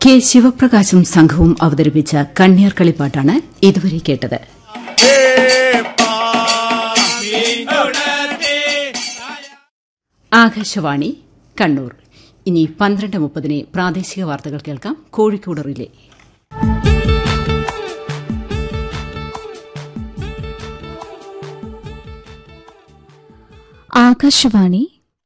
K ശിവപ്രകാശും സംഘവും അവതരിപ്പിച്ച കണ്ണിയാർ കളിപ്പാട്ടാണ് ഇതുവരെ കേട്ടത് ആകാശവാണി കണ്ണൂർ ഇനി പന്ത്രണ്ട് മുപ്പതിന് പ്രാദേശിക വാർത്തകൾ കേൾക്കാം കോഴിക്കോട് റിലേ ആകാശവാണി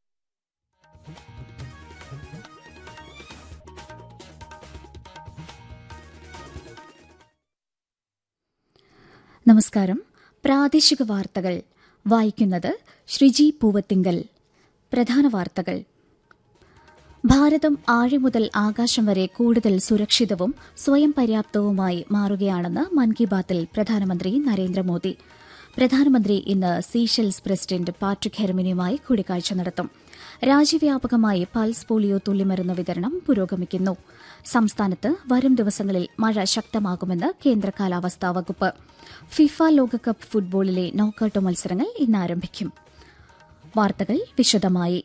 നമസ്കാരം പ്രാദേശിക വാർത്തകൾ വായിക്കുന്നത് ശ്രീജി പൂവത്തിങ്കൽ പ്രധാന വാർത്തകൾ ഭാരതം ആഴി മുതൽ ആകാശം വരെ കൂടുതൽ സുരക്ഷിതവും സ്വയം പര്യാപ്തവുമായി മാറുകയാണെന്ന് മൻ കി ബാത്തിൽ പ്രധാനമന്ത്രി നരേന്ദ്രമോദി പ്രധാനമന്ത്രി ഇന്ന് സീഷെൽസ് പ്രസിഡന്റ് പാട്രിക് ഹെർമിനിയുമായി കൂടിക്കാഴ്ച നടത്തും രാജ്യവ്യാപകമായി പൾസ് പോളിയോ തുള്ളിമരുന്ന് വിതരണം പുരോഗമിക്കുന്നു സംസ്ഥാനത്ത് വരും ദിവസങ്ങളിൽ മഴ ശക്തമാകുമെന്ന് കേന്ദ്ര കാലാവസ്ഥാ വകുപ്പ് ഫിഫ ലോകകപ്പ് ഫുട്ബോളിലെ നോക്കൌട്ട് മത്സരങ്ങൾ ഇന്ന് ആരംഭിക്കും വാർത്തകൾ വിശദമായി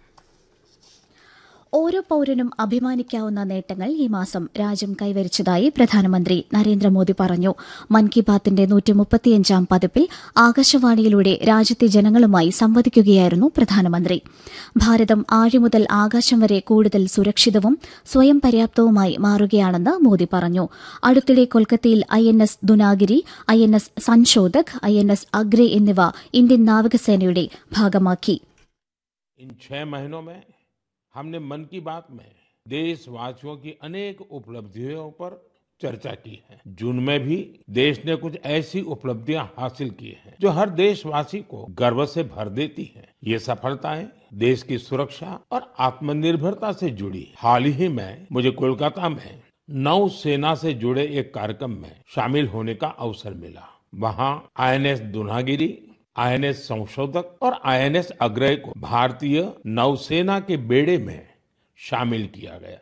ഓരോ പൌരനും അഭിമാനിക്കാവുന്ന നേട്ടങ്ങൾ ഈ മാസം രാജ്യം കൈവരിച്ചതായി പ്രധാനമന്ത്രി നരേന്ദ്രമോദി പറഞ്ഞു മൻ കി ബാത്തിന്റെ നൂറ്റിമുപ്പത്തിയഞ്ചാം പതിപ്പിൽ ആകാശവാണിയിലൂടെ രാജ്യത്തെ ജനങ്ങളുമായി സംവദിക്കുകയായിരുന്നു പ്രധാനമന്ത്രി ഭാരതം ആഴി മുതൽ ആകാശം വരെ കൂടുതൽ സുരക്ഷിതവും സ്വയം പര്യാപ്തവുമായി മാറുകയാണെന്ന് മോദി പറഞ്ഞു അടുത്തിടെ കൊൽക്കത്തയിൽ I N S Dunagiri I N S Sanshodhak I N S Agray എന്നിവ ഇന്ത്യൻ നാവികസേനയുടെ ഭാഗമാക്കി इन छह महीनों में हमने मन की बात में देशवासियों की अनेक उपलब्धियों पर चर्चा की है जून में भी देश ने कुछ ऐसी उपलब्धियां हासिल की हैं जो हर देशवासी को गर्व से भर देती हैं ये सफलताएं देश की सुरक्षा और आत्मनिर्भरता से जुड़ी हैं। हाल ही में मुझे कोलकाता में नौसेना से जुड़े एक कार्यक्रम में शामिल होने का अवसर मिला वहां आईएनएस दुनागिरी आईएनएस संशोधक और आईएनएस अग्रय को भारतीय नौसेना के बेड़े में शामिल किया गया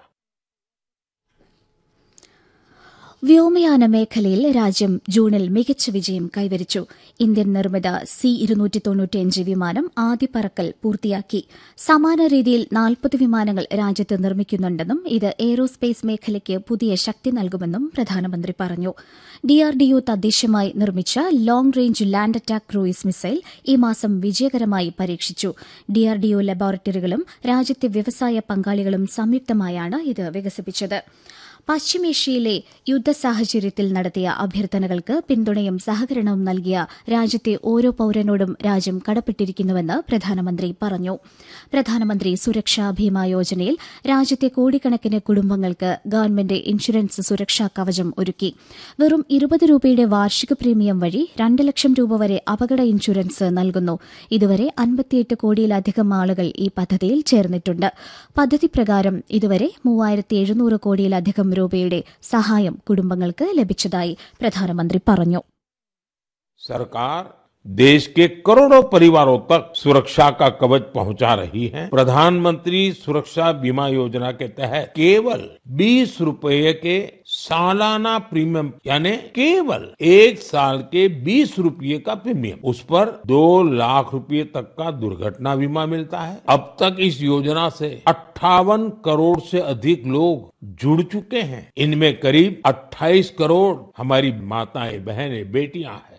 വ്യോമയാന മേഖലയിൽ രാജ്യം ജൂണിൽ മികച്ച വിജയം കൈവരിച്ചു ഇന്ത്യൻ നിർമ്മിത സി ഇരുന്നൂറ്റി തൊണ്ണൂറ്റിയഞ്ച് വിമാനം ആദ്യ പറക്കൽ പൂർത്തിയാക്കി സമാന രീതിയിൽ നാൽപ്പത് വിമാനങ്ങൾ രാജ്യത്ത് നിർമ്മിക്കുന്നുണ്ടെന്നും ഇത് എയ്റോസ്പേസ് മേഖലയ്ക്ക് പുതിയ ശക്തി നൽകുമെന്നും പ്രധാനമന്ത്രി പറഞ്ഞു ഡിആർഡിഒ തദ്ദേശീയമായി നിർമ്മിച്ച long range land attack cruise missile ഈ മാസം വിജയകരമായി പരീക്ഷിച്ചു ഡിആർഡിഒ ലബോറട്ടറികളും രാജ്യത്തെ വ്യവസായ പങ്കാളികളും സംയുക്തമായാണ് ഇത് വികസിപ്പിച്ചത് പശ്ചിമേഷ്യയിലെ യുദ്ധ സാഹചര്യത്തിൽ നടത്തിയ അഭ്യർത്ഥനകൾക്ക് പിന്തുണയും സഹകരണവും നൽകിയ രാജ്യത്തെ ഓരോ പൌരനോടും രാജ്യം കടപ്പെട്ടിരിക്കുന്നുവെന്ന് പ്രധാനമന്ത്രി പറഞ്ഞു പ്രധാനമന്ത്രി സുരക്ഷാ ഭീമ യോജനയിൽ രാജ്യത്തെ കോടിക്കണക്കിന് കുടുംബങ്ങൾക്ക് ഗവൺമെന്റ് ഇൻഷുറൻസ് സുരക്ഷാ കവചം ഒരുക്കി വെറും ഇരുപത് രൂപയുടെ വാർഷിക പ്രീമിയം വഴി രണ്ട് ലക്ഷം രൂപ വരെ അപകട ഇൻഷുറൻസ് നൽകുന്നു ഇതുവരെ അൻപത്തിയെട്ട് കോടിയിലധികം ആളുകൾ ഈ പദ്ധതിയിൽ ചേർന്നിട്ടുണ്ട് പദ്ധതി പ്രകാരം ഇതുവരെ മൂവായിരത്തി എഴുന്നൂറ് കോടിയിലധികം രൂപയുടെ സഹായം കുടുംബങ്ങൾക്ക് ലഭിച്ചതായി പ്രധാനമന്ത്രി പറഞ്ഞു सरकार देश के करोड़ों परिवारों तक सुरक्षा का कवच पहुंचा रही है प्रधानमंत्री सुरक्षा बीमा योजना के तहत केवल बीस रुपए के सालाना प्रीमियम यानी केवल एक साल के बीस रुपये का प्रीमियम उस पर दो लाख रुपए तक का दुर्घटना बीमा मिलता है अब तक इस योजना से अट्ठावन करोड़ से अधिक लोग जुड़ चुके हैं इनमें करीब 28 करोड़ हमारी माताएं बहनें बेटियां हैं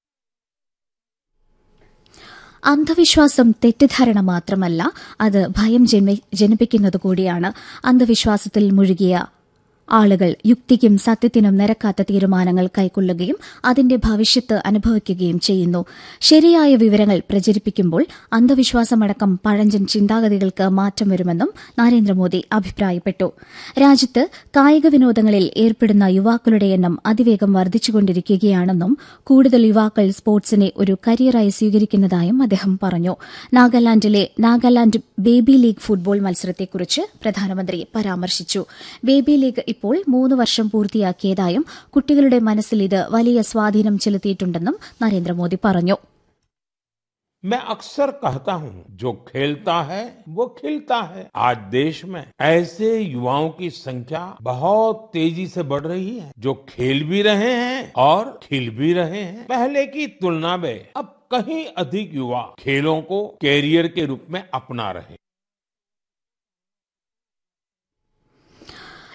അന്ധവിശ്വാസം തെറ്റിദ്ധാരണ മാത്രമല്ല അത് ഭയം ജന്മി- ജനിപ്പിക്കുന്നത് കൂടിയാണ് അന്ധവിശ്വാസത്തിൽ മുഴുകിയ ആളുകൾ യുക്തിക്കും സത്യത്തിനും നിരക്കാത്ത തീരുമാനങ്ങൾ കൈക്കൊള്ളുകയും അതിന്റെ ഭവിഷ്യത്ത് അനുഭവിക്കുകയും ചെയ്യുന്നു ശരിയായ വിവരങ്ങൾ പ്രചരിപ്പിക്കുമ്പോൾ അന്ധവിശ്വാസമടക്കം പഴഞ്ചൻ ചിന്താഗതികൾക്ക് മാറ്റം വരുമെന്നും നരേന്ദ്രമോദി അഭിപ്രായപ്പെട്ടു രാജ്യത്ത് കായിക വിനോദങ്ങളിൽ ഏർപ്പെടുന്ന യുവാക്കളുടെ എണ്ണം അതിവേഗം വർദ്ധിച്ചുകൊണ്ടിരിക്കുകയാണെന്നും കൂടുതൽ യുവാക്കൾ സ്പോർട്സിനെ ഒരു കരിയറായി സ്വീകരിക്കുന്നതായും അദ്ദേഹം പറഞ്ഞു നാഗാലാൻഡിലെ നാഗാലാൻഡ് ബേബി ലീഗ് ഫുട്ബോൾ മത്സരത്തെക്കുറിച്ച് പ്രധാനമന്ത്രി പരാമർശിച്ചു ബേബി ലീഗ് ഇപ്പോൾ മൂന്ന് വർഷം പൂർത്തിയാക്കിയതായും കുട്ടികളുടെ മനസ്സിൽ ഇത് വലിയ സ്വാധീനം ചെലുത്തിയിട്ടുണ്ടെന്നും നരേന്ദ്രമോദി പറഞ്ഞു मैं अक्सर कहता हूं जो खेलता है वो खिलता है आज देश में ऐसे युवाओं की संख्या बहुत तेजी से बढ़ रही है जो खेल भी रहे हैं और खिल भी रहे हैं पहले की तुलना में अब कहीं अधिक युवा खेलों को कैरियर के रूप में अपना रहे हैं।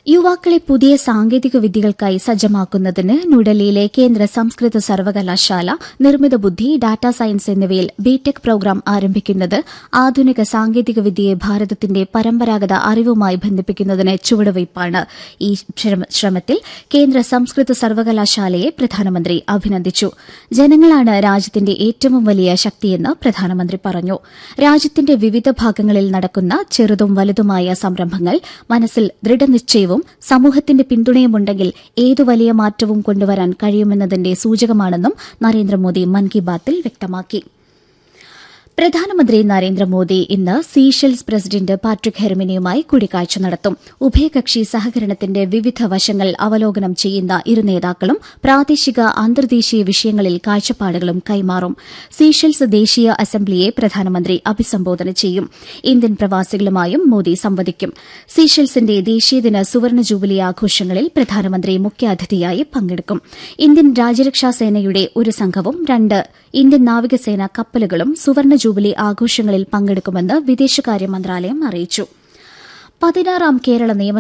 യുവാക്കളെ പുതിയ സാങ്കേതിക വിദ്യകൾക്കായി സജ്ജമാക്കുന്നതിന് ന്യൂഡൽഹിയിലെ കേന്ദ്ര സംസ്കൃത സർവകലാശാല നിർമ്മിത ബുദ്ധി ഡാറ്റാ സയൻസ് എന്നിവയിൽ ബിടെക് പ്രോഗ്രാം ആരംഭിക്കുന്നത് ആധുനിക സാങ്കേതിക വിദ്യയെ ഭാരതത്തിന്റെ പരമ്പരാഗത അറിവുമായി ബന്ധിപ്പിക്കുന്നതിന് ചുവടുവയ്പ്പാണ് ഈ ശ്രമത്തിൽ കേന്ദ്ര സംസ്കൃത സർവകലാശാലയെ പ്രധാനമന്ത്രി അഭിനന്ദിച്ചു ജനങ്ങളാണ് രാജ്യത്തിന്റെ ഏറ്റവും വലിയ ശക്തിയെന്ന് പ്രധാനമന്ത്രി പറഞ്ഞു രാജ്യത്തിന്റെ വിവിധ ഭാഗങ്ങളിൽ നടക്കുന്ന ചെറുതും വലുതുമായ സംരംഭങ്ങൾ മനസ്സിൽ ദൃഢനിശ്ചയവും സമൂഹത്തിന്റെ പിന്തുണയുമുണ്ടെങ്കിൽ ഏതു വലിയ മാറ്റവും കൊണ്ടുവരാൻ കഴിയുമെന്നതിന്റെ സൂചകമാണെന്നും നരേന്ദ്രമോദി മൻ കി ബാത്തിൽ വ്യക്തമാക്കി പ്രധാനമന്ത്രി നരേന്ദ്രമോദി ഇന്ന് സീഷെൽസ് പ്രസിഡന്റ് പാട്രിക് ഹെർമിനിയുമായി കൂടിക്കാഴ്ച നടത്തും ഉഭയകക്ഷി സഹകരണത്തിന്റെ വിവിധ വശങ്ങൾ അവലോകനം ചെയ്യുന്ന ഇരു നേതാക്കളും പ്രാദേശിക അന്തർദേശീയ വിഷയങ്ങളിൽ കാഴ്ചപ്പാടുകളും കൈമാറും സീഷെൽസ് ദേശീയ അസംബ്ലിയെ പ്രധാനമന്ത്രി അഭിസംബോധന ചെയ്യും ഇന്ത്യൻ പ്രവാസികളുമായും മോദി സംവദിക്കും സീഷെൽസിന്റെ ദേശീയദിന സുവർണ ജൂബിലി ആഘോഷങ്ങളിൽ പ്രധാനമന്ത്രി മുഖ്യാതിഥിയായി പങ്കെടുക്കും ഇന്ത്യൻ രാജ്യരക്ഷാ സേനയുടെ ഒരു സംഘവും രണ്ട് ഇന്ത്യൻ നാവികസേന കപ്പലുകളും സുവർണ ജൂബിലി ആഘോഷങ്ങളിൽ പങ്കെടുക്കുമെന്ന് വിദേശകാര്യ മന്ത്രാലയം അറിയിച്ചു പതിനാറാം കേരള നിയമ